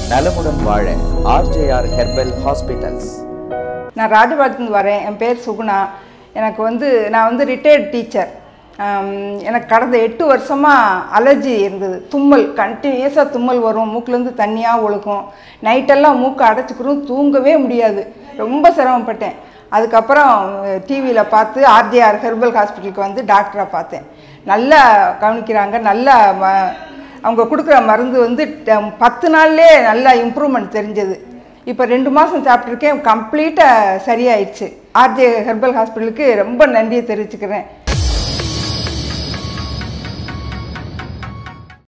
நலமுடன் வாழ RJR herbal hospitals நான் ராஜபாளையத்துலேருந்து வரேன் என் பேர் சுகுணா எனக்கு வந்து நான் வந்து ரிட்டையர்ட் டீச்சர் எனக்கு கடந்த எட்டு வருஷமாக அலர்ஜி இருந்தது தும்மல் கண்டினியூஸாக தும்மல் வரும் மூக்குலேருந்து தண்ணியாக ஒழுகும் நைட்டெல்லாம் மூக்கை அடைச்சிக்கிறோம் தூங்கவே முடியாது ரொம்ப சிரமப்பட்டேன் அதுக்கப்புறம் டிவியில் பார்த்து ஆர்ஜேஆர் ஹெர்பல் ஹாஸ்பிட்டலுக்கு வந்து டாக்டரை பார்த்தேன் நல்லா கவனிக்கிறாங்க நல்லா ம- அவங்க கொடுக்குற மருந்து வந்து ட- பத்து நாள்லேயே நல்லா இம்ப்ரூவ்மெண்ட் தெரிஞ்சது இப்போ ரெண்டு மாதம் சாப்பிட்ருக்கேன் கம்ப்ளீட்டாக சரியாயிடுச்சு ஆர்ஜே ஹெர்பல் ஹாஸ்பிட்டலுக்கு ரொம்ப நன்றியை தெரிவிச்சுக்கிறேன்